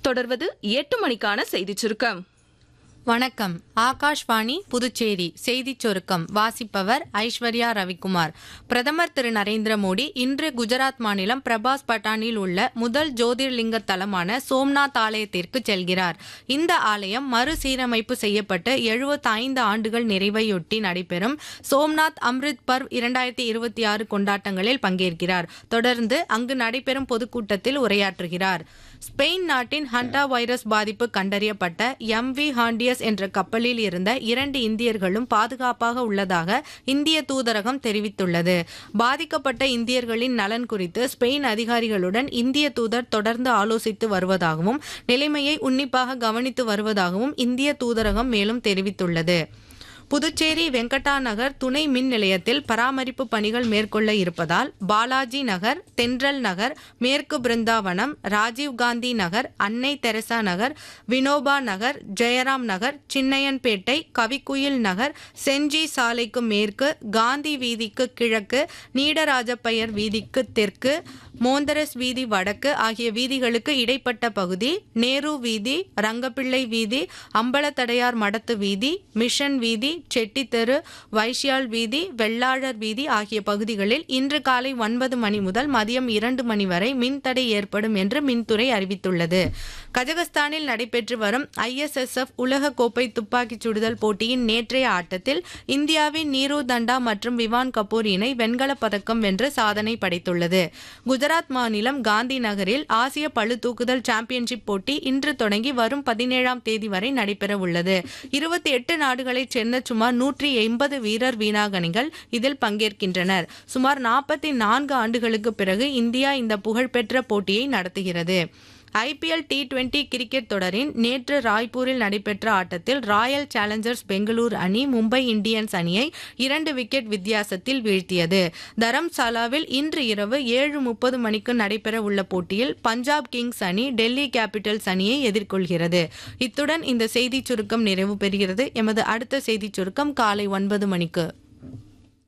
தொடர்வது எட்டு மணிக்கான செய்திச் சுருக்கம் வணக்கம் ஆகாஷ்வாணி புதுச்சேரி செய்திச் சுருக்கம் வாசிப்பவர் ஐஸ்வர்யா ரவிக்குமார் பிரதமர் திரு நரேந்திர மோடி இன்று குஜராத் மாநிலம் பிரபாஸ் பட்டானில் உள்ள முதல் ஜோதிர்லிங்க தலமான சோம்நாத் ஆலயத்திற்கு செல்கிறார் இந்த ஆலயம் மறுசீரமைப்பு செய்யப்பட்டு 75 ஆண்டுகள் நிறைவையொட்டி நடைபெறும் சோம்நாத் அம்ரித் பர்வ் இரண்டாயிரத்தி இருபத்தி ஆறு கொண்டாட்டங்களில் பங்கேற்கிறார் தொடர்ந்து அங்கு நடைபெறும் பொதுக்கூட்டத்தில் உரையாற்றுகிறார் ஸ்பெயின் நாட்டின் ஹண்டா வைரஸ் பாதிப்பு கண்டறியப்பட்ட எம் வி ஹாண்டியஸ் என்ற கப்பலில் இருந்த இரண்டு இந்தியர்களும் பாதுகாப்பாக உள்ளதாக இந்திய தூதரகம் தெரிவித்துள்ளது பாதிக்கப்பட்ட இந்தியர்களின் நலன் குறித்து ஸ்பெயின் அதிகாரிகளுடன் இந்திய தூதர் தொடர்ந்து ஆலோசித்து வருவதாகவும் நிலைமையை உன்னிப்பாக கவனித்து வருவதாகவும் இந்திய தூதரகம் மேலும் தெரிவித்துள்ளது புதுச்சேரி வெங்கடா நகர் துணை மின் நிலையத்தில் பராமரிப்பு பணிகள் மேற்கொள்ள இருப்பதால் பாலாஜி நகர் தென்றல் நகர் மேற்கு பிருந்தாவனம் ராஜீவ்காந்தி நகர் அன்னை தெரசா நகர் வினோபா நகர் ஜெயராம் நகர் சின்னையன்பேட்டை கவிக்குயில் நகர் செஞ்சி சாலைக்கு மேற்கு காந்தி வீதிக்கு கிழக்கு நீடராஜப்பையர் வீதிக்கு தெற்கு மோந்தரஸ் வீதி வடக்கு ஆகிய வீதிகளுக்கு இடைப்பட்ட பகுதி நேரு வீதி ரங்கப்பிள்ளை வீதி அம்பலத்தடையார் மடத்து வீதி மிஷன் வீதி செட்டித்தெரு வைஷ்யால் வீதி வெள்ளாளர் வீதி ஆகிய பகுதிகளில் இன்று காலை ஒன்பது மணி முதல் மதியம் இரண்டு மணி வரை மின்தடை ஏற்படும் என்று மின்துறை அறிவித்துள்ளது கஜகஸ்தானில் நடைபெற்று வரும் ஐஎஸ்எஸ்எஃப் உலக கோப்பை துப்பாக்கிச் சுடுதல் போட்டியின் நேற்றைய ஆட்டத்தில் இந்தியாவின் நீரு தண்டா மற்றும் விவான் கபூர் இணை வெண்கலப் பதக்கம் வென்று சாதனை படைத்துள்ளது குஜராத் மாநிலம் காந்தி நகரில் ஆசிய பளு தூக்குதல் சாம்பியன்ஷிப் போட்டி இன்று தொடங்கி வரும் பதினேழாம் தேதி வரை நடைபெற உள்ளது இருபத்தி எட்டு நாடுகளைச் சேர்ந்த சுமார் நூற்றி எண்பது வீரர் வீராங்கனைகள் இதில் பங்கேற்கின்றனர் சுமார் நாற்பத்தி நான்கு ஆண்டுகளுக்கு பிறகு இந்தியா இந்த புகழ்பெற்ற போட்டியை நடத்துகிறது ஐபிஎல் டி டுவெண்டி கிரிக்கெட் தொடரின் நேற்று ராய்ப்பூரில் நடைபெற்ற ஆட்டத்தில் ராயல் சேலஞ்சர்ஸ் பெங்களூர் அணி மும்பை இந்தியன்ஸ் அணியை இரண்டு விக்கெட் வித்தியாசத்தில் வீழ்த்தியது தரம்சாலாவில் இன்று இரவு ஏழு முப்பது மணிக்கு நடைபெற உள்ள போட்டியில் பஞ்சாப் கிங்ஸ் அணி டெல்லி கேபிட்டல்ஸ் அணியை எதிர்கொள்கிறது இத்துடன் இந்த செய்திச் சுருக்கம் நிறைவு பெறுகிறது எமது அடுத்த செய்திச் சுருக்கம் காலை ஒன்பது மணிக்கு